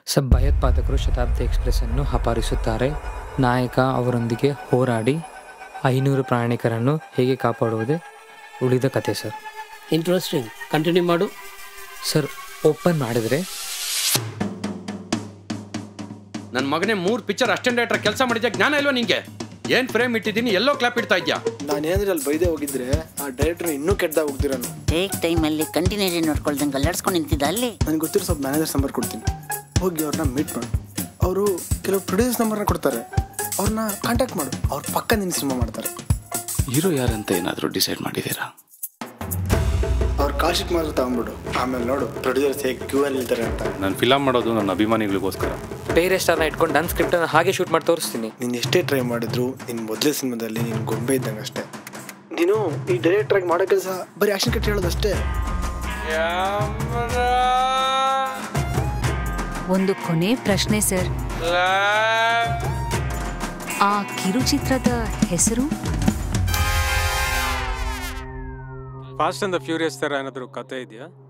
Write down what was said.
ಸಬ್ ಭಯೋತ್ಪಾದಕರು ಶತಾಬ್ದಿ ಎಕ್ಸ್ಪ್ರೆಸ್ ಅನ್ನು ಅಪಹರಿಸುತ್ತಾರೆ ನಾಯಕ ಅವರೊಂದಿಗೆ ಹೋರಾಡಿ ಐನೂರು ಪ್ರಯಾಣಿಕರನ್ನು ಹೇಗೆ ಕಾಪಾಡುವುದೇ ಉಳಿದ ಕತೆ ಸರ್ ಇಂಟ್ರೆಸ್ಟಿಂಗ್ ಕಂಟಿನ್ಯೂ ಮಾಡು ಸರ್ ಓಪನ್ ಮಾಡಿದರೆ ನನ್ನ ಮಗನೇ ಮೂರು ಪಿಕ್ಚರ್ ಅಸ್ಟೆಂಟ್ ಡೈರೆಕ್ಟರ್ ಕೆಲಸ ಮಾಡಿದ್ಯಾ ಜ್ಞಾನ ಇಲ್ವಾ ನಿಂಗೆ ಏನ್ ಫ್ರೇಮ್ ಇಟ್ಟಿದ್ದೀನಿ ಎಲ್ಲೋ ಕ್ಲಾಪ್ ಇಡ್ತಾ ಇದ್ಯಾ ನಾನೇನಾದ್ರೆ ಅಲ್ಲಿ ಬೈದೆ ಹೋಗಿದ್ರೆ ಆ ಡೈರೆಕ್ಟರ್ ಇನ್ನೂ ಕೆಟ್ಟದಾಗ ಹೋಗ್ದಿರೋನು ಟೇಕ್ ಟೈಮಲ್ಲಿ ಕಂಟಿನ್ಯೂಟಿ ನೋಡ್ಕೊಳ್ದಂಗೆ ಅಲ್ಲಾಡ್ಸ್ಕೊಂಡು ನಿಂತಿದ್ದ ಅಲ್ಲಿ ನನಗೆ ಗೊತ್ತಿರೋ ಸ್ವಲ್ಪ ಮ್ಯಾನೇಜರ್ಸ್ ನಂಬರ್ ಕೊಡ್ತೀನಿ ಹೋಗಿ ಅವ್ರನ್ನ ಮೀಟ್ ಮಾಡು ಅವರು ಕೆಲವು ಪ್ರೊಡ್ಯೂಸರ್ಸ್ ನಂಬರ್ನ ಕೊಡ್ತಾರೆ ಅವ್ರನ್ನ ಕಾಂಟ್ಯಾಕ್ಟ್ ಮಾಡು ಅವ್ರ ಪಕ್ಕ ನಿನ್ನ ಸಿನಿಮಾ ಮಾಡ್ತಾರೆ ಹೀರೋ ಯಾರಂತ ಏನಾದರೂ ಡಿಸೈಡ್ ಮಾಡಿದ್ದೀರಾ ಅವ್ರ ಕಾಲ್ ಶೀಟ್ ಮಾತ್ರ ತಗೊಂಡ್ಬಿಡು ಆಮೇಲೆ ನೋಡು ಪ್ರೊಡ್ಯೂಸರ್ಸ್ ಹೇಗೆ ಕ್ಯೂ ಅಲ್ಲಿ ಇರ್ತಾರೆ ಅಂತ ನಾನು ಫಿಲಮ್ ಮಾಡೋದು ನನ್ನ ಅಭಿಮಾನಿಗಳಿಗೋಸ್ಕರ ಬೇರೆ ಸ್ಟಾರ್ನ ಇಟ್ಕೊಂಡು ನನ್ನ ಸ್ಕ್ರಿಪ್ಟನ್ನು ಹಾಗೆ ಶೂಟ್ ಮಾಡಿ ತೋರಿಸ್ತೀನಿ ನೀನು ಎಷ್ಟೇ ಟ್ರೈ ಮಾಡಿದ್ರು ನಿನ್ನ ಮೊದಲೇ ಸಿನಿಮಾದಲ್ಲಿ ನೀನು ಗೊಂಬೆ ಇದ್ದಂಗೆ ಅಷ್ಟೇ ನೀನು ಈ ಡೈರೆಕ್ಟ್ರಾಗಿ ಮಾಡೋ ಕೆಲಸ ಬರೀ ಆಕ್ಷನ್ ಕಟ್ ಹೇಳೋದಷ್ಟೇ ಒಂದು ಕೊನೆ ಪ್ರಶ್ನೆ ಸರ್ ಆ ಕಿರುಚಿತ್ರದ ಹೆಸರು ಫಾಸ್ಟ್ ಅಂಡ್ ದ ಫ್ಯೂರಿಯಸ್ ಥರ ಏನಾದರೂ ಕತೆ ಇದೆಯಾ